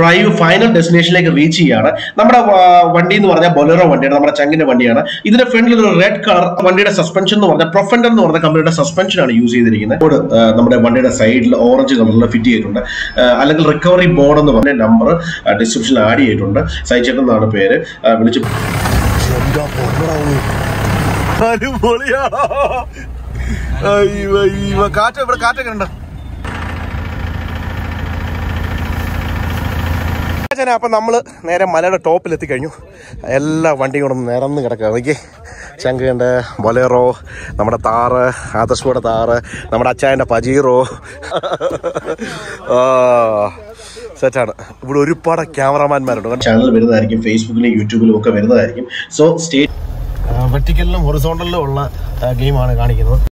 Drive final ഡെസ്റ്റിനേഷനിലേക്ക് reach ചെയ്യാണ് നമ്മുടെ ആ, വണ്ടി എന്ന് പറഞ്ഞാൽ ബൊലേറോ വണ്ടിയാണ് നമ്മുടെ ചങ്കിന്റെ വണ്ടിയാണ് ഇതിന്റെ ഫ്രണ്ടിൽ ഒരു റെഡ് കളർ വണ്ടിയുടെ സസ്പെൻഷൻ എന്ന് പറഞ്ഞാൽ പ്രൊഫൻഡർ എന്ന് പറഞ്ഞ കമ്പനിയുടെ സസ്പെൻഷൻ ആണ് യൂസ് ചെയ്തിരിക്കുന്നത് ബോർഡ് നമ്മുടെ വണ്ടിയുടെ സൈഡിൽ ഓറഞ്ച് കളറിൽ ഫിറ്റ് ചെയ്തിട്ടുണ്ട് ആ, അല്ലെങ്കിൽ റിക്കവറി ബോർഡ് എന്ന് പറഞ്ഞ നമ്പർ ഡിസ്ക്രിപ്ഷനിൽ ആഡ് ചെയ്തിട്ടുണ്ട് സൈചേട്ടൻ എന്നാണ് പേര് ആ, വിളിച്ച് അടിപൊളിയാണോ അയ്യോ, അയ്യോ. കാറ്റ് ഇവിടെ കാറ്റൊക്കെ ഉണ്ട് അപ്പൊ നമ്മള് നേരെ മലയുടെ ടോപ്പിൽ എത്തിക്കഴിഞ്ഞു എല്ലാ വണ്ടിയും കൂടെ നിരന്ന് കിടക്കുക നോക്കി ചങ്കുണ്ട് ബൊലേറോ നമ്മുടെ താറ് ആദർശയുടെ താറ് നമ്മുടെ അച്ചായന്റെ പജീറോ സെറ്റാണ് ഇവിടെ ഒരുപാട് ക്യാമറമാന്മാരുണ്ട് ചാനൽ വരുന്നതായിരിക്കും ഫേസ്ബുക്കിലും യൂട്യൂബിലും ഒക്കെ വരുന്നതായിരിക്കും സോ സ്റ്റേ വെർട്ടിക്കലിലും ഹൊറിസോണ്ടലിലും ഉള്ള ഗെയിമാണ് കാണിക്കുന്നത്